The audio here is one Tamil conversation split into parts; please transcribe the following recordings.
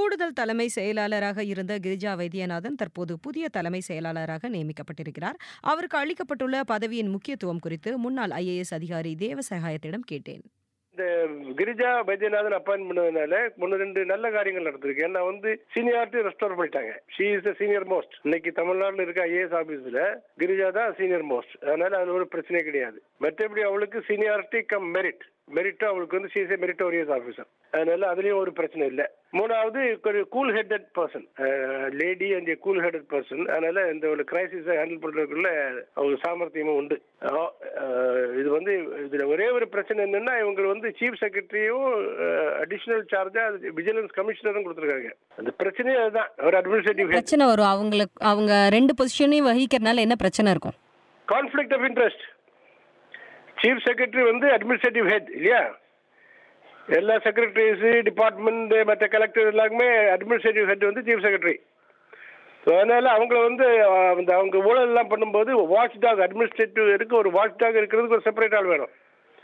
கூடுதல் தலைமை செயலாளராக இருந்த கிரிஜா வைத்தியநாதன் தற்போது புதிய தலைமை செயலாளராக நியமிக்கப்பட்டிருக்கிறார் அவருக்கு அளிக்கப்பட்டுள்ள பதவியின் முக்கியத்துவம் குறித்து முன்னாள் ஐஏஎஸ் அதிகாரி தேவசகாயத்திடம் கேட்டேன் இந்த கிரிஜா வைத்தியநாதன் அப்பாயின் பண்ணதுனால ஒன்று ரெண்டு நல்ல காரியங்கள் நடந்திருக்கு ஏன்னா வந்து சீனியாரிட்டி ரெஸ்டோர் பண்ணிட்டாங்க she is the senior most இன்னைக்கு தமிழ்நாட்டில் இருக்க ஐஏஎஸ் ஆபீஸ்ல கிரிஜா தான் சீனியர் மோஸ்ட் அதனால அது ஒரு பிரச்சனை கிடையாது மற்றபடி அவளுக்கு சீனியாரிட்டி கம் மெரிட் மெரிட்டும் அவளுக்கு வந்து சிஎஸ்ஏ மெரிட்டோரியஸ் ஆஃபீஸர் அதனால அதுலயும் ஒரு பிரச்சனை இல்லை மூணாவது ஒரு cool headed person lady and a cool headed person அதனால இந்த ஒரு கிரைசிஸை ஹேண்டில் பண்றதுக்குள்ள அவங்க சாமர்த்தியமும் உண்டு அஹ், அஹ், இது வந்து இதுல ஒரே ஒரு பிரச்சனை என்னன்னா இவங்க வந்து சீஃப் செக்ரட்டரியும் அடிஷனல் சார்ஜா விஜிலன்ஸ் கமிஷனரும் கொடுத்துருக்காங்க அந்த பிரச்சனையே அதுதான் ஒரு அட்மினிஸ்ட்ரேட்டிவ் ஹெட் பிரச்சனை வரும் அவங்களுக்கு அவங்க ரெண்டு பொசிஷனையும் வகிக்கிறதுனால என்ன பிரச்சனை இருக்கும் conflict of interest chief secretary வந்து அட்மினிஸ்ட்ரேட்டிவ் ஹெட் இல்லையா எல்லா செக்ரட்டரிஸ் டிபார்ட்மெண்ட் மற்ற கலெக்டர் எல்லாருமே அட்மினிஸ்ட்ரேட்டிவ் ஹெட் வந்து சீஃப் செக்ரட்டரி ஸோ அதனால அவங்கள வந்து அஹ், அந்த அவங்க ஊழல் எல்லாம் பண்ணும்போது வாட்ச் டாக் அட்மினிஸ்ட்ரேட்டிவ் இருக்கு ஒரு வாட்ச் டாக் இருக்கிறதுக்கு ஒரு செப்பரேட் ஆள் வேணும்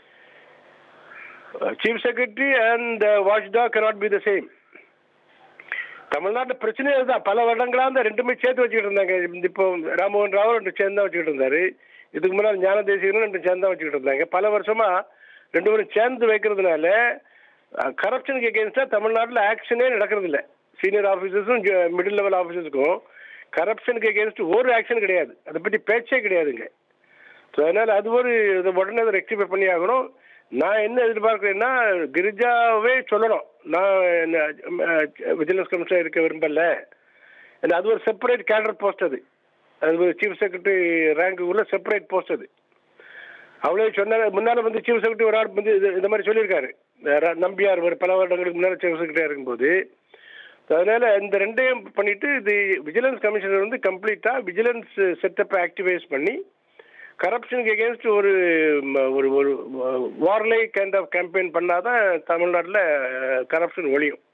chief secretary and watchdog cannot be the same தமிழ்நாட்டு பிரச்சனையே அதுதான் பல வருடங்களா அந்த ரெண்டுமே சேர்த்து வச்சுக்கிட்டு இருந்தாங்க இந்த இப்போ ராமமோகன் ராவ் ரெண்டு சேர்ந்து தான் வச்சுக்கிட்டு இருந்தாரு இதுக்கு முன்னால் ஞான தேசிகனும் ரெண்டு சேர்ந்து தான் வச்சுக்கிட்டு இருந்தாங்க பல வருஷமா ரெண்டு பேரும் சேர்ந்து வைக்கிறதுனால கரப்ஷனுக்கு எகேன்ஸ்டா தமிழ்நாட்டில் ஆக்ஷனே நடக்கிறது இல்லை சீனியர் ஆஃபீஸர்ஸும் மிடில் லெவல் ஆஃபீஸர்ஸுக்கும் கரப்ஷனுக்கு எகேன்ஸ்ட் ஒரு ஆக்ஷன் கிடையாது அதை பற்றி பேச்சே கிடையாதுங்க ஸோ அதனால அது ஒரு இதை உடனே அதை ரெக்டிஃபை பண்ணி ஆகணும் நான் என்ன எதிர்பார்க்கிறேன்னா கிரிஜாவே சொல்லணும் நான் விஜிலன்ஸ் கமிஷனர் இருக்க விரும்பல ஏன்னா அது ஒரு செப்பரேட் கேடர் போஸ்ட் அது அது ஒரு சீஃப் செக்ரட்டரி ரேங்க்குள்ள செப்பரேட் போஸ்ட் அது அவளே சொன்ன முன்னால வந்து சீஃப் செக்ரட்டரி ஒரு ஆள் வந்து இது- இந்த மாதிரி சொல்லியிருக்காரு ர- நம்பியார் ஒரு பல வருடங்களுக்கு முன்னால சீஃப் செக்ரட்டரியா இருக்கும்போது அதனால இந்த ரெண்டையும் பண்ணிட்டு இது விஜிலன்ஸ் கமிஷனர் வந்து கம்ப்ளீட்டா விஜிலன்ஸ் செட்டப்பை ஆக்டிவைஸ் பண்ணி கரப்ஷனுக்கு எகேன்ஸ்ட் ஒரு ம, ஒரு ஒரு வார்லை கைண்ட் ஆஃப் கேம்பெயின் பண்ணாதான் தமிழ்நாட்டில் கரப்ஷன் ஒழியும்